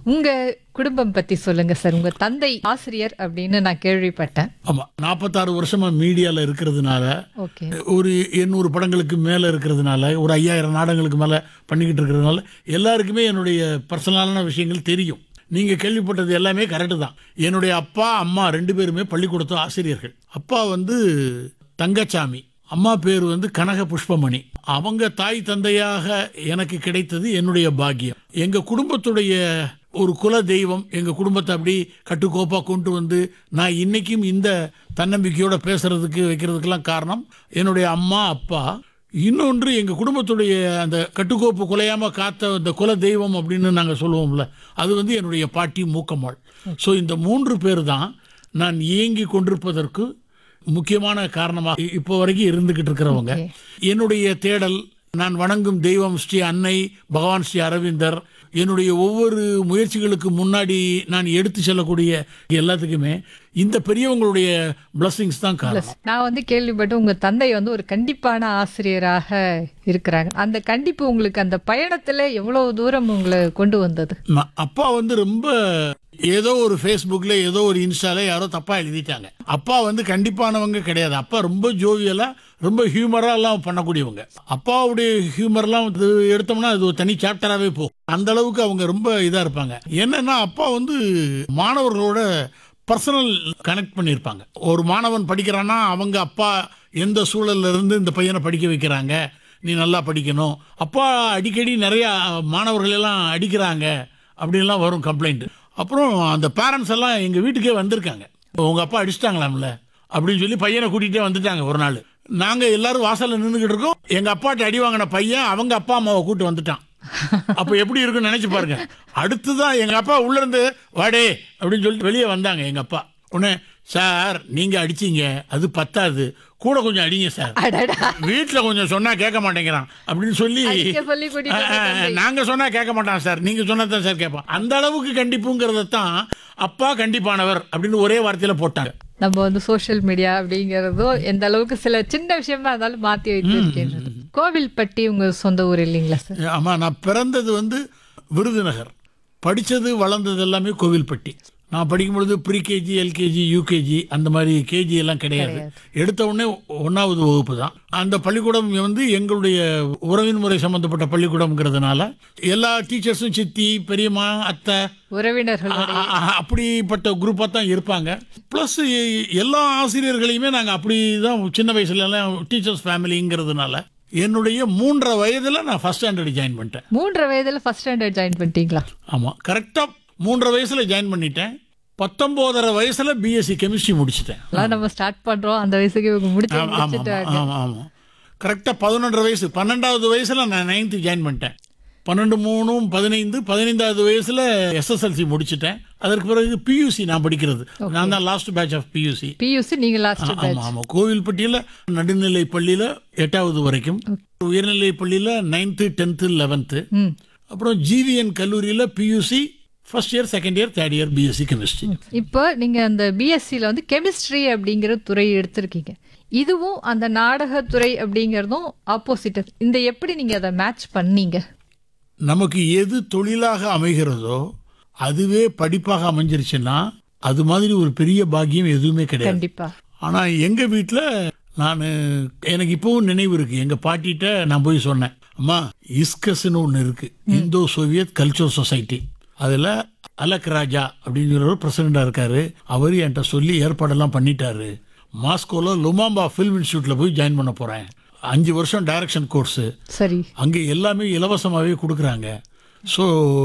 உங்க குடும்பம் பத்தி சொல்லுங்க சார் உங்க தந்தை ஆசிரியர் அப்படின்னு நான் கேள்விப்பட்டேன் ஆமாம் நாற்பத்தாறு வருஷமா மீடியாவில் இருக்கிறதுனால ஓகே ஒரு எண்ணூறு படங்களுக்கு மேலே இருக்கிறதுனால ஒரு ஐயாயிரம் நாடகங்களுக்கு மேலே பண்ணிக்கிட்டு இருக்கிறதுனால எல்லாருக்குமே என்னுடைய பர்சனலான விஷயங்கள் தெரியும் நீங்கள் கேள்விப்பட்டது எல்லாமே கரெக்டு தான் என்னுடைய அப்பா அம்மா ரெண்டு பேருமே பள்ளிக்கூடத்து ஆசிரியர்கள் அப்பா வந்து தங்கச்சாமி அம்மா பேர் வந்து கனக புஷ்பமணி அவங்க தாய் தந்தையாக எனக்கு கிடைத்தது என்னுடைய பாக்கியம் எங்க குடும்பத்துடைய ஒரு குல தெய்வம் எங்க குடும்பத்தை அப்படி கட்டுக்கோப்பா கொண்டு வந்து நான் இன்னைக்கும் இந்த தன்னம்பிக்கையோட பேசுறதுக்கு வைக்கிறதுக்கெல்லாம் காரணம் என்னுடைய அம்மா அப்பா இன்னொன்று எங்க குடும்பத்துடைய அந்த கட்டுக்கோப்பு குலையாம காத்த அந்த குல தெய்வம் அப்படின்னு நாங்க சொல்லுவோம்ல அது வந்து என்னுடைய பாட்டி மூக்கம்மாள் ஸோ இந்த மூன்று பேர் தான் நான் இயங்கி கொண்டிருப்பதற்கு முக்கியமான காரணமாக இ- இப்போ வரைக்கும் இருந்துகிட்டு இருக்கிறவங்க என்னுடைய தேடல் நான் வணங்கும் தெய்வம் ஸ்ரீ அன்னை பகவான் ஸ்ரீ அரவிந்தர் என்னுடைய ஒவ்வொரு முயற்சிகளுக்கு முன்னாடி நான் எடுத்து செல்லக்கூடிய எல்லாத்துக்குமே இந்த பெரியவங்களுடைய blessings தான் காரணம் நான் வந்து கேள்விப்பட்டு உங்க தந்தை வந்து ஒரு கண்டிப்பான ஆசிரியராக இருக்கிறாங்க அந்த கண்டிப்பு உங்களுக்கு அந்த பயணத்துல எவ்வளவு தூரம் உங்களை கொண்டு வந்தது ம- அப்பா வந்து ரொம்ப ஏதோ ஒரு ஃபேஸ்புக்ல ஏதோ ஒரு இன்ஸ்டால யாரோ தப்பா எழுதிட்டாங்க அப்பா வந்து கண்டிப்பானவங்க கிடையாது அப்பா ரொம்ப ஜோவியலா ரொம்ப ஹியூமரா எல்லாம் பண்ணக்கூடியவங்க அப்பாவுடைய ஹியூமர்லாம் வந்து எடுத்தோம்னா அது ஒரு தனி சாப்டராகவே போகும் அந்த அளவுக்கு அவங்க ரொம்ப இதா இருப்பாங்க என்னன்னா அப்பா வந்து மாணவர்களோட பர்சனல் கனெக்ட் பண்ணியிருப்பாங்க ஒரு மாணவன் படிக்கிறான்னா அவங்க அப்பா எந்த சூழல்ல இருந்து இந்த பையனை படிக்க வைக்கிறாங்க நீ நல்லா படிக்கணும் அப்பா அடிக்கடி நிறைய மாணவர்கள் எல்லாம் அடிக்கிறாங்க அப்படின்லாம் வரும் கம்ப்ளைண்ட் அப்புறம் அந்த பேரண்ட்ஸ் எல்லாம் எங்க வீட்டுக்கே வந்திருக்காங்க உங்க அப்பா அடிச்சிட்டாங்களாம்ல அப்படின்னு சொல்லி பையனை கூட்டிகிட்டே வந்துட்டாங்க ஒரு நாள் நாங்க எல்லாரும் வாசல்ல நின்றுகிட்டு இருக்கோம் எங்க அப்பாட்ட அடி வாங்கின பையன் அவங்க அப்பா அம்மாவை கூட்டு வந்துட்டான் அப்ப எப்படி இருக்குன்னு நினைச்சு பாருங்க அடுத்துதான் எங்க அப்பா உள்ள இருந்து வாடே அப்படின்னு சொல்லிட்டு வெளியே வந்தாங்க எங்க அப்பா உடனே சார் நீங்க அடிச்சீங்க அது பத்தாது கூட கொஞ்சம் அடிங்க சார் அடடா வீட்டுல கொஞ்சம் சொன்னா கேட்க மாட்டேங்கிறான் அப்படின்னு சொல்லி அடிக்க சொல்லி கூட்டிட்டு ஆ, ஆ, வந்த தந்தை. நாங்க சொன்னா கேட்க மாட்டான் சார் நீங்க சொன்னா தான் சார் கேட்பான் அந்த அளவுக்கு கண்டிப்புங்கிறத தான் அப்பா கண்டிப்பானவர் அப்படின்னு ஒரே வார்த்தையில போட்டாங்க நம்ம வந்து சோஷியல் மீடியா அப்படிங்கறதும் எந்த அளவுக்கு சில சின்ன விஷயமா இருந்தாலும் மாத்தி வைத்திருக்கின்றது கோவில்பட்டி உங்க சொந்த ஊர் இல்லைங்களா சார் ஆமா நான் பிறந்தது வந்து விருதுநகர் படிச்சது வளர்ந்தது எல்லாமே கோவில்பட்டி நான் படிக்கும் பொழுது ப்ரீ கேஜி எல்கேஜி யூகேஜி அந்த மாதிரி கேஜி எல்லாம் கிடையாது எடுத்த உடனே ஒன்றாவது வகுப்பு தான் அந்த பள்ளிக்கூடம் வந்து எங்களுடைய உறவின் முறை சம்பந்தப்பட்ட பள்ளிக்கூடம்ங்கிறதுனால எல்லா டீச்சர்ஸும் சித்தி பெரியம்மா அத்தை உறவினர்கள் அ- அ- அ- அப்படிப்பட்ட குரூப்பாக தான் இருப்பாங்க ப்ளஸ் எல்லா ஆசிரியர்களையுமே நாங்கள் அப்படி தான் சின்ன வயசுல எல்லாம் டீச்சர்ஸ் ஃபேமிலிங்கிறதுனால என்னுடைய மூன்றரை வயதில் நான் ஃபர்ஸ்ட் ஸ்டாண்டர்ட் ஜாயின் பண்ணிட்டேன் மூன்றரை வயதுல ஃபர்ஸ்ட் ஸ்டாண்டர்ட் ஜாயின் பண்ணிட்டீங்களா ஆமாம் கரெக்டாக மூன்றரை வயசில் ஜாயின் பண்ணிட்டேன் பத்தொம்போதரை வயசில் பிஎஸ்சி கெமிஸ்ட்ரி முடிச்சிட்டேன் அதெல்லாம் நம்ம ஸ்டார்ட் பண்றோம் அந்த வயசுக்கு இவங்க முடிச்சு ஆமாம் ஆமாம் முடிச்சுட்டாங்க ஆமாம் ஆமாம் கரெக்டாக பதினொன்றரை வயசு பன்னெண்டாவது வயசில் நான் நைன்த்து ஜாயின் பண்ணிட்டேன் பன்னெண்டு மூணும் பதினைந்து பதினைந்தாவது வயசில் எஸ்எஸ்எல்சி முடிச்சிட்டேன் அதற்கு பிறகு பியூசி நான் படிக்கிறது நான் தான் last batch of PUC PUC நீங்க லாஸ்ட் ஆமா ஆமா கோவில்பட்டியில நடுநிலை பள்ளியில எட்டாவது வரைக்கும் உயர்நிலை பள்ளியில நைன்த்து டென்த்து லெவன்த்து ம் அப்புறம் ஜிவிஎன் கல்லூரியில PUC first year second year third year BSc chemistry இப்போ நீங்க அந்த பிஎஸ்சியில் வந்து கெமிஸ்ட்ரி அப்படிங்கிற துறை எடுத்திருக்கீங்க இதுவும் அந்த நாடகத்துறை அப்படிங்கிறதும் ஆப்போசிட் இந்த எப்படி நீங்க அதை மேட்ச் பண்ணீங்க நமக்கு எது தொழிலாக அமைகிறதோ அதுவே படிப்பாக அமைஞ்சிருச்சுன்னா அது மாதிரி ஒரு பெரிய பாக்கியம் எதுவுமே கிடையாது கண்டிப்பா ஆனா எங்க வீட்ல நான் எனக்கு இப்பவும் நினைவு இருக்கு எங்க பாட்டிட்ட நான் போய் சொன்னேன் அம்மா இஸ்கஸ்னு ஒன்று இருக்கு இந்தோ சோவியத் கல்ச்சர் சொசைட்டி அதுல அலக் ராஜா அப்படிங்கிற ஒரு பிரசிடண்டா இருக்காரு அவர் என்கிட்ட சொல்லி ஏற்பாடெல்லாம் பண்ணிட்டாரு மாஸ்கோல லுமாம்பா ஃபில்ம் இன்ஸ்டியூட்ல போய் ஜாயின் பண்ண போறேன் அஞ்சு வருஷம் டைரக்ஷன் கோர்ஸ் சரி அங்கே எல்லாமே இலவசமாகவே கொடுக்குறாங்க ஸோ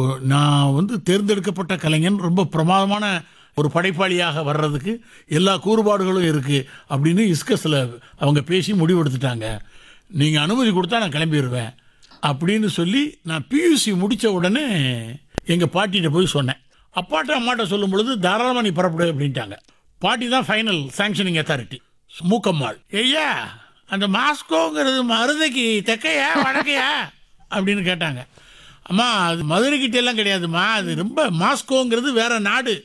நான் வந்து தேர்ந்தெடுக்கப்பட்ட கலைஞன் ரொம்ப பிரமாதமான ஒரு படைப்பாளியாக வர்றதுக்கு எல்லா கூறுபாடுகளும் இருக்கு அப்படின்னு இஸ்கஸில் அவங்க பேசி முடிவெடுத்துட்டாங்க நீங்கள் அனுமதி கொடுத்தா நான் கிளம்பிடுவேன் அப்படின்னு சொல்லி நான் பியூசி முடித்த உடனே எங்கள் பாட்டிகிட்ட போய் சொன்னேன் அப்பாட்ட அம்மாட்ட சொல்லும் பொழுது தாராளமாக நீ புறப்படு அப்படின்ட்டாங்க பாட்டி தான் ஃபைனல் சாங்ஷனிங் அத்தாரிட்டி மூக்கம்மாள் ஐயா அந்த மாஸ்கோங்கிறது மருதைக்கு தெக்கையா வடக்கையா அப்படின்னு கேட்டாங்க அம்மா அது மதுரைக்கிட்ட எல்லாம் கிடையாதும்மா அது ரொம்ப மாஸ்கோங்கிறது வேற நாடு